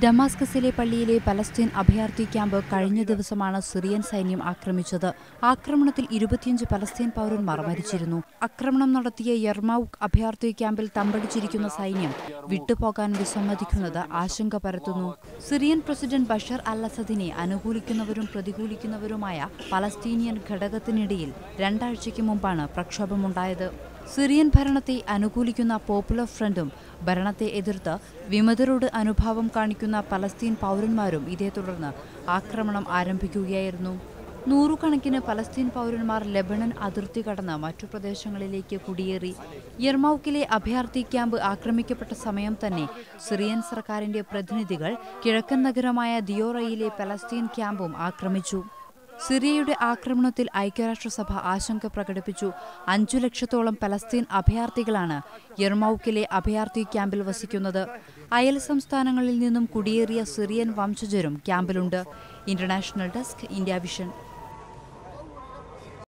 ഡമാസ്കസിലെ പള്ളിയിലെ പലസ്തീൻ അഭയാർത്ഥി ക്യാമ്പ് കഴിഞ്ഞ ദിവസമാണ് സിറിയൻ സൈന്യം ആക്രമിച്ചത് ആക്രമണത്തിൽ ഇരുപത്തിയഞ്ച് പലസ്തീൻ പൗരന്മാർ മരിച്ചിരുന്നു ആക്രമണം നടത്തിയ യർമൌക്ക് അഭയാർത്ഥി ക്യാമ്പിൽ തമ്പടിച്ചിരിക്കുന്ന സൈന്യം വിട്ടുപോകാൻ വിസമ്മതിക്കുന്നത് ആശങ്ക പരത്തുന്നു സിറിയൻ പ്രസിഡന്റ് ബഷർ അൽ അസദിനെ അനുകൂലിക്കുന്നവരും പ്രതികൂലിക്കുന്നവരുമായ പലസ്തീനിയൻ ഘടകത്തിനിടയിൽ രണ്ടാഴ്ചയ്ക്ക് മുമ്പാണ് പ്രക്ഷോഭമുണ്ടായത് സിറിയൻ ഭരണത്തെ അനുകൂലിക്കുന്ന പോപ്പുലർ ഫ്രണ്ടും ഭരണത്തെ എതിർത്ത് വിമതരോട് അനുഭാവം കാണിക്കുന്ന പലസ്തീൻ പൗരന്മാരും ഇതേ തുടർന്ന് ആക്രമണം ആരംഭിക്കുകയായിരുന്നു നൂറുകണക്കിന് പലസ്തീൻ പൗരന്മാർ ലെബണൻ അതിർത്തി കടന്ന് മറ്റു പ്രദേശങ്ങളിലേക്ക് കുടിയേറി യർമൌക്കിലെ അഭയാർത്ഥി ക്യാമ്പ് ആക്രമിക്കപ്പെട്ട സമയം തന്നെ സിറിയൻ സർക്കാരിന്റെ പ്രതിനിധികൾ കിഴക്കൻ നഗരമായ ദിയോറയിലെ പലസ്തീൻ ക്യാമ്പും ആക്രമിച്ചു സിറിയയുടെ ആക്രമണത്തിൽ ഐക്യരാഷ്ട്രസഭ ആശങ്ക പ്രകടിപ്പിച്ചു അഞ്ചു ലക്ഷത്തോളം പലസ്തീൻ അഭയാർത്ഥികളാണ് യർമൌക്കിലെ അഭയാർത്ഥി ക്യാമ്പിൽ വസിക്കുന്നത് അയൽ സംസ്ഥാനങ്ങളിൽ നിന്നും കുടിയേറിയ സിറിയൻ വംശജരും ക്യാമ്പിലുണ്ട് ഇന്റർനാഷണൽ ഡെസ്ക് ഇന്ത്യ വിഷൻ